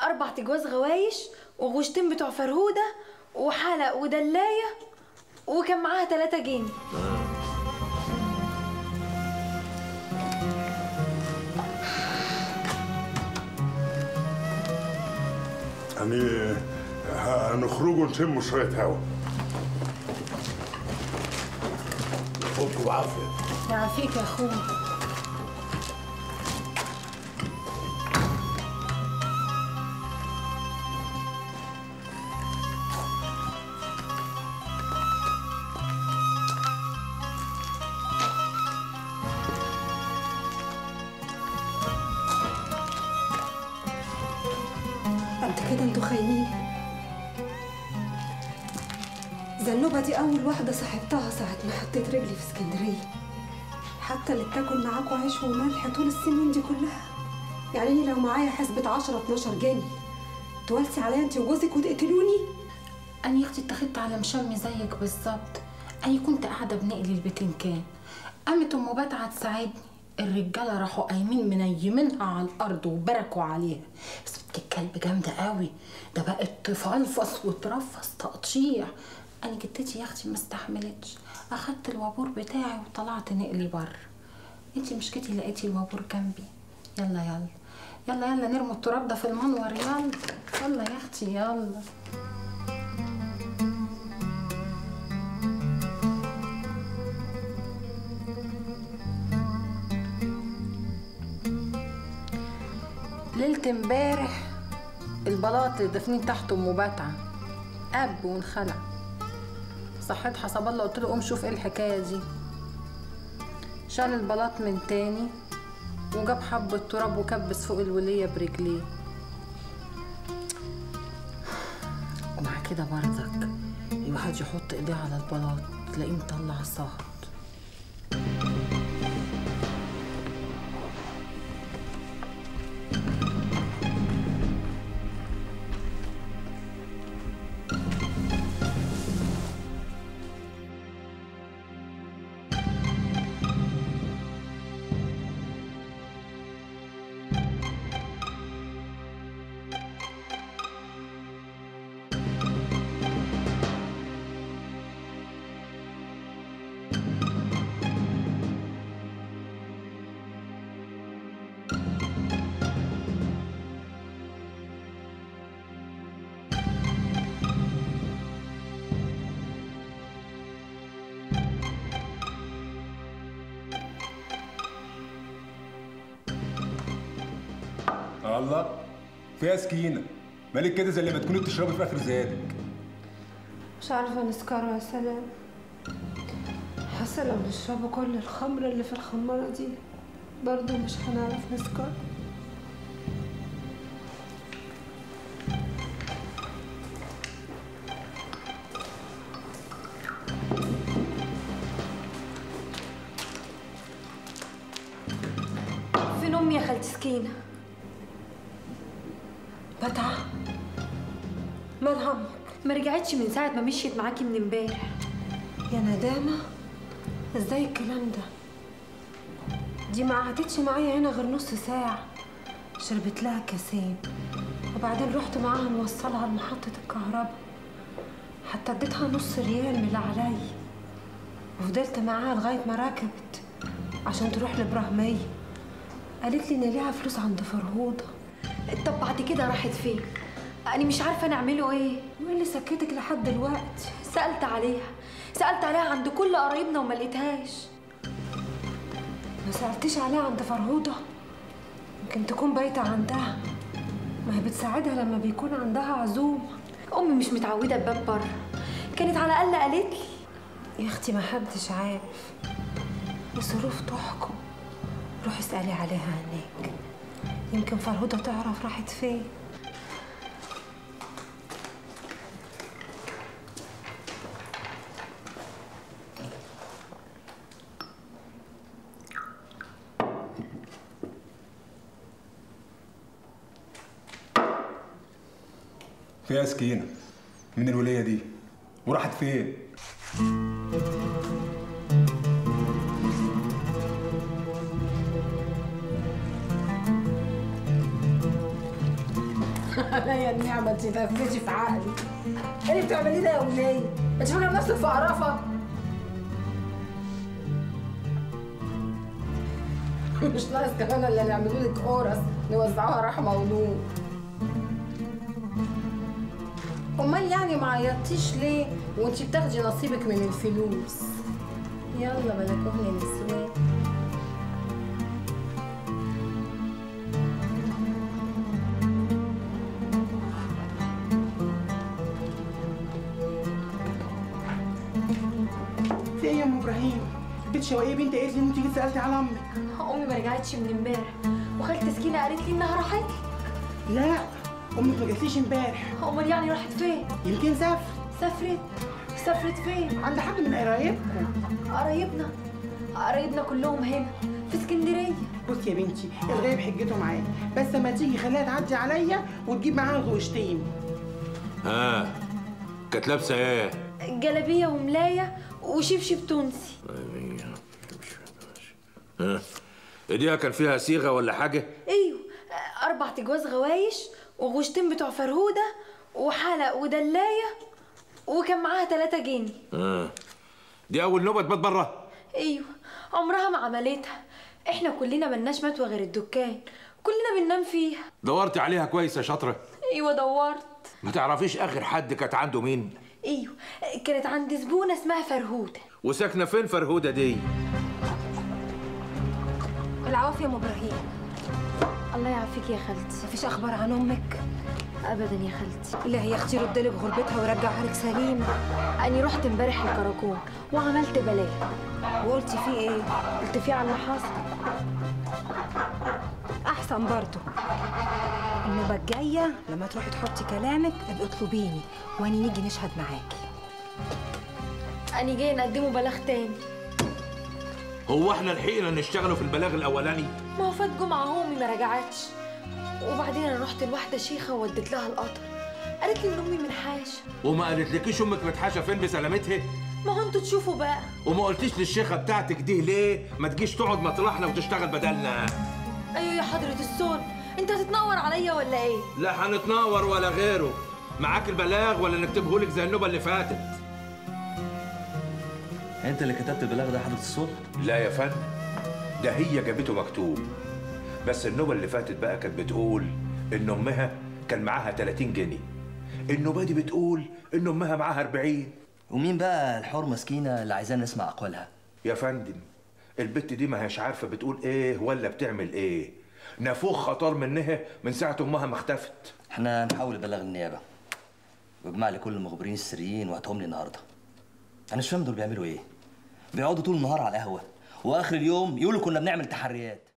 اربع تجواز غوايش وغوشتين بتوع فرهوده وحلق ودلايه وكان معاها تلاتة جنيه يعني هنخرجوا نشموا شوية هوا خدكم بعافيه يعافيك يا اخويا قد كده انتوا خاينين زنوبة دي أول واحدة صاحبتها ساعة ما حطيت رجلي في اسكندرية حتى اللي بتاكل معاكوا عيش وملح طول السنين دي كلها يعني أنا لو معايا حسبة 10 12 جنيه توالسي عليا انت وجوزك وتقتلوني أنا يا أختي اتخذت على مشمي زيك بالظبط أنا كنت قاعدة بنقلي البيتين كان قامت أم بتعة تساعدني الرجالة راحوا قايمين منيمينها على الأرض وبركوا عليها بس بنت الكلب جامدة قوي ده بقت تفلفص وترفص تقطيع أنا جدتي يا أختي ما استحملتش أخدت الوابور بتاعي وطلعت نقلي بره انتي مش كتي لقيتي الوابور جنبي يلا يلا يلا يلا نرموا التراب ده في المنور يلا يلا يا أختي يلا ليلة امبارح البلاط دفنين تحت ام بتعة اب وانخلع صحيت حسب الله قلت له قوم شوف ايه الحكايه دي شال البلاط من تاني وجاب حبة تراب وكبس فوق الولية برجليه ومع كده برضك الواحد يحط ايديه على البلاط تلاقيه مطلع صهد الله فيها سكينه مالك كده زي اللي ما تكوني بتشربي في اخر زيادك مش عارفة نسكره يا سلام حاسة لو نشربوا كل الخمرة اللي في الخمارة دي برضه مش هنعرف نسكر فين امي يا خالتي سكينه بتعة مال همك ما رجعتش من ساعه ما مشيت معاكي من امبارح يا ندامة ازاي الكلام ده دي ما قعدتش معايا هنا غير نص ساعة شربت لها كاسين وبعدين رحت معاها موصلها لمحطة الكهرباء حتى اديتها نص ريال من اللي عليا وفضلت معاها لغاية ما ركبت عشان تروح لإبراهيمية قالت لي إن ليها فلوس عند فرهوضة طب بعد كده راحت فين انا مش عارفه انا اعمله ايه وايه اللي سكتك لحد دلوقتي سالت عليها سالت عليها عند كل قرايبنا وما لقيتهاش ما سألتش عليها عند فرهوضة يمكن تكون بايتة عندها ما هي بتساعدها لما بيكون عندها عزومة امي مش متعوده بباب بره كانت على الاقل قالت لي يا اختي ما حدش عارف الظروف تحكم روحي اسألي عليها هناك يمكن فرهوضة تعرف راحت فين فيها سكينه من الوليه دي وراحت فين عليا النعمة انت تفتشي في عقلي ايه اللي بتعمليه ده يا ولية؟ انت فاكرة نفسك في قرافة؟ مش ناقص كمان اللي نعملوا لك قرص نوزعوها رحمة ونور امال يعني ما عيطتيش ليه وانت بتاخدي نصيبك من الفلوس يلا بلا كهن نسوان في ايه يا ام ابراهيم؟ بنت شوقية بنت قالت لي ان انت جيت سالتي على امك امي ما رجعتش من امبارح وخالتي سكينه قالت لي انها راحت لا امك ما جاتليش امبارح امال يعني راحت فين يمكن سافر سافرت سافرت فين عند حد من قرايبكم قرايبنا قرايبنا كلهم هنا في اسكندريه بصي يا بنتي الغايب حجته معايا بس لما تيجي خليها تعدي عليا وتجيب معاها غوشتين ها كانت لابسه ايه؟ جلابيه وملايه وشبشب تونسي ها ايديها كان فيها صيغه ولا حاجه؟ ايوه اربع تجواز غوايش وغوشتين بتوع فرهوده وحلق ودلايه وكان معاها تلاتة جنيه ها دي اول نوبه تبات بره ايوه عمرها ما عملتها احنا كلنا ملناش متوى غير الدكان كلنا بننام فيها دورت عليها كويس يا شاطره ايوه دورت ما تعرفيش اخر حد كانت عنده مين ايوه كانت عند زبونه اسمها فرهوده وساكنه فين فرهوده دي العوافي يا ام ابراهيم الله يعافيك يا خالتي مفيش اخبار عن امك ابدا يا خالتي لا هي اختي رد لك غربتها ورجعها لك سليم اني رحت امبارح الكراكون وعملت بلاغ وقلتي فيه ايه قلت فيه على اللي حصل احسن برضه النوبه الجايه لما تروحي تحطي كلامك ابقي اطلبيني واني نيجي نشهد معاكي اني جاي نقدمه بلاغ تاني هو احنا لحقنا نشتغلوا في البلاغ الاولاني ما هو فات جمعه امي ما رجعتش وبعدين انا رحت لواحده شيخه ووديت لها القطر قالت لي ان امي منحاشه وما قالتلكيش امك متحاشه فين بسلامتها ما هو انتوا تشوفوا بقى وما قلتيش للشيخه بتاعتك دي ليه ما تجيش تقعد مطرحنا وتشتغل بدلنا ايوه يا حضره السون انت هتتنور عليا ولا ايه لا هنتنور ولا غيره معاك البلاغ ولا نكتبه لك زي النوبه اللي فاتت انت اللي كتبت البلاغ ده يا حضره الصوت لا يا فندم ده هي جابته مكتوب بس النوبة اللي فاتت بقى كانت بتقول إن أمها كان معاها 30 جنيه النوبة دي بتقول إن أمها معاها 40 ومين بقى الحور مسكينه اللي عايزانا نسمع اقوالها يا فندم البت دي ما هيش عارفة بتقول إيه ولا بتعمل إيه نافوخ خطر منها من ساعة أمها ما اختفت احنا نحاول نبلغ النيابه واجمع لي كل المخبرين السريين وهاتهم لي النهارده انا مش فاهم دول بيعملوا ايه بيقعدوا طول النهار على القهوه واخر اليوم يقولوا كنا بنعمل تحريات